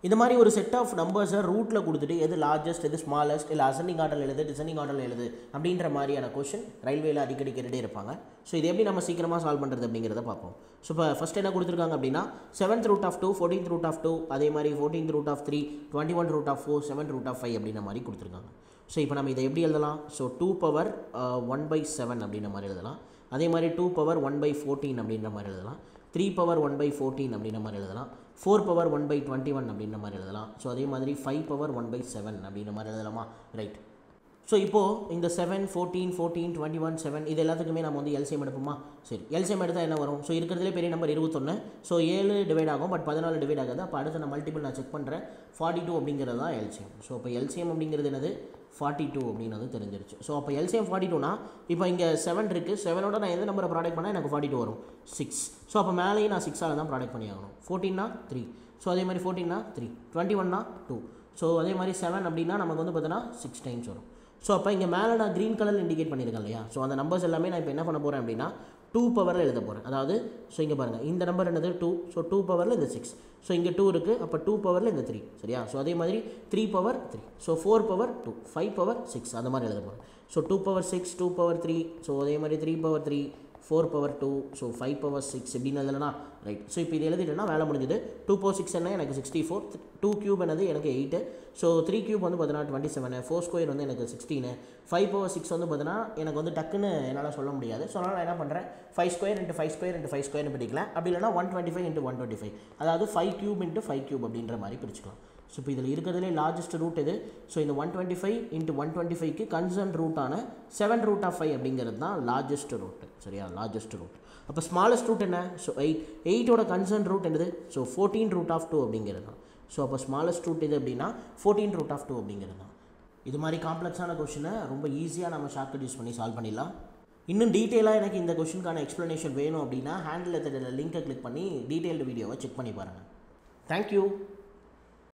இந்த மாதிரி ஒரு செட் ஆஃப் நம்பர்ஸை ரூட்டில் கொடுத்துட்டு எது லார்ஜஸ்ட் எது ஸ்மாலஸ்ட் இல்லை அசெண்டிங் ஆர்டர் எழுது டிசெண்டிங் ஆர்டர் எழுது அப்படின்ற மாதிரியான கொஷின் ரயில்வேல அடிக்கடி கேட்டுகிட்டே இருப்பாங்க ஸோ இது எப்படி நம்ம சீக்கிரமாக சால்வ் பண்ணுறது அப்படிங்கிறத பார்ப்போம் ஸோ இப்போ ஃபஸ்ட் என்ன கொடுத்துருக்காங்க அப்படின்னா seventh root of two fourteenth root of two அதே மாதிரி fourteenth root of three twenty one root of four seven root of five அப்படின்ற மாதிரி கொடுத்துருக்காங்க ஸோ இப்போ நம்ம இதை எப்படி எழுதலாம் so two power one by seven அப்படின்ற மாதிரி எழுதலாம் அதே மாதிரி two power one by fourteen அப்படின்ற மாதிரி எழுதலாம் three power one by fourteen அப்படின்ற மாதிரி எழுதலாம் four power one by twenty one அப்படின்ற மாதிரி எழுதலாம் ஸோ அதே மாதிரி five power one by seven அப்படின்ற மாதிரி எழுதலாமா ரைட் ஸோ இப்போது இந்த seven fourteen fourteen twenty one seven இது எல்லாத்துக்குமே நம்ம வந்து எல்சிஎம் எடுப்போமா சரி எல்சிஎம் எடுத்தால் என்ன வரும் ஸோ இருக்கிறதுலே பெரிய நம்பர் இருபத்தொன்று ஸோ ஏழு டிவைட் ஆகும் பட் பதினாலு டிவைட் ஆகாது அப்போ அடுத்த நான் மல்டிபிள் நான் செக் பண்ணுறேன் ஃபார்ட்டி டூ அப்படிங்கிறது தான் எல்சிஎம் ஸோ இப்போ எல்சிஎம் அப்படிங்கிறது என்னது ஃபார்ட்டி டூ அப்படின்னு வந்து தெரிஞ்சிருச்சு ஸோ அப்போ எல்சிஎம் ஃபார்ட்டி டூனா இப்போ இங்கே செவன் இருக்குது செவனோட நான் எந்த நம்பரை ப்ராடக்ட் பண்ணால் எனக்கு ஃபார்ட்டி டூ வரும் சிக்ஸ் ஸோ அப்போ மேலேயும் நான் சிக்ஸால் தான் ப்ராடக்ட் பண்ணி ஆகணும் ஃபோர்டீன்னா த்ரீ ஸோ அதே மாதிரி ஃபோர்டீன்னா த்ரீ டுவெண்ட்டி ஒன்னா டூ ஸோ அதே மாதிரி செவன் அப்படின்னா நமக்கு வந்து பார்த்தோன்னா சிக்ஸ் டைம்ஸ் வரும் ஸோ அப்போ இங்கே மேலே நான் க்ரீன் கலர் இண்டிகேட் பண்ணியிருக்கேன் இல்லையா ஸோ அந்த நம்பர்ஸ் எல்லாமே நான் இப்போ என்ன பண்ண போகிறேன் அப்படின்னா டூ பவரில் எழுத போகிறேன் அதாவது ஸோ இங்கே பாருங்கள் இந்த நம்பர் என்னது டூ ஸோ டூ பவரில் இந்த சிக்ஸ் ஸோ இங்கே டூ இருக்குது அப்போ டூ பவரில் இந்த த்ரீ சரியா ஸோ அதே மாதிரி three power three so four power two five power six அந்த மாதிரி எழுத போகிறேன் so two power six two power three so அதே மாதிரி three power three four power two so five power six இப்படின்னு எழுதலனா ரைட் ஸோ இப்போ இது எழுதிட்டேன்னா வேலை முடிஞ்சது டூ பவர் சிக்ஸ் என்ன எனக்கு சிக்ஸ்டி ஃபோர் டூ கியூப் என்னது எனக்கு எயிட்டு ஸோ த்ரீ கியூப் வந்து பார்த்தீங்கன்னா டுவெண்ட்டி செவனு ஃபோர் ஸ்கொயர் வந்து எனக்கு சிக்ஸ்டீனு ஃபைவ் பவர் சிக்ஸ் வந்து பார்த்தீங்கன்னா எனக்கு வந்து டக்குன்னு என்னால் சொல்ல முடியாது ஸோ அதனால் நான் என்ன பண்ணுறேன் five square into five square into five ஸ்கொயர்னு பிடிக்கலாம் அப்படி இல்லைனா one twenty five into one twenty five அதாவது five cube into five cube அப்படின்ற மாதிரி பிரிச்சுக்கலாம் ஸோ இப்போ இதில் இருக்கிறதுலே லார்ஜஸ்ட் ரூட் இது ஸோ இந்த one twenty five into one twenty ஃபைவ்க்கு கன்சர்ன் ரூட்டான செவன் ரூட் ஆஃப் ஃபைவ் அப்படிங்கிறது தான் லார்ஜஸ்ட் ரூட் சரியா லார்ஜஸ்ட் ரூட் அப்போ ஸ்மாலஸ்ட் ரூட் என்ன ஸோ எயிட் எயிட்டோட கன்சர்ன் ரூட் என்னது so fourteen root of two அப்படிங்கிறது தான் ஸோ அப்போ ஸ்மாலஸ்ட் ரூட் இது அப்படின்னா ஃபோர்டீன் ரூட் ஆஃப் டூ அப்படிங்கிறது தான் இது மாதிரி காம்ப்ளெக்ஸான கொஷினை ரொம்ப ஈஸியாக நம்ம ஷார்ட்கட் யூஸ் பண்ணி சால்வ் பண்ணிடலாம் இன்னும் டீட்டெயிலாக எனக்கு இந்த கொஷினுக்கான எக்ஸ்ப்ளனேஷன் வேணும் அப்படின்னா ஹேண்டில் லிங்கை கிளிக் பண்ணி டீட்டெயில்டு வீடியோவை செக் பண்ணி பாருங்கள் தேங்க்யூ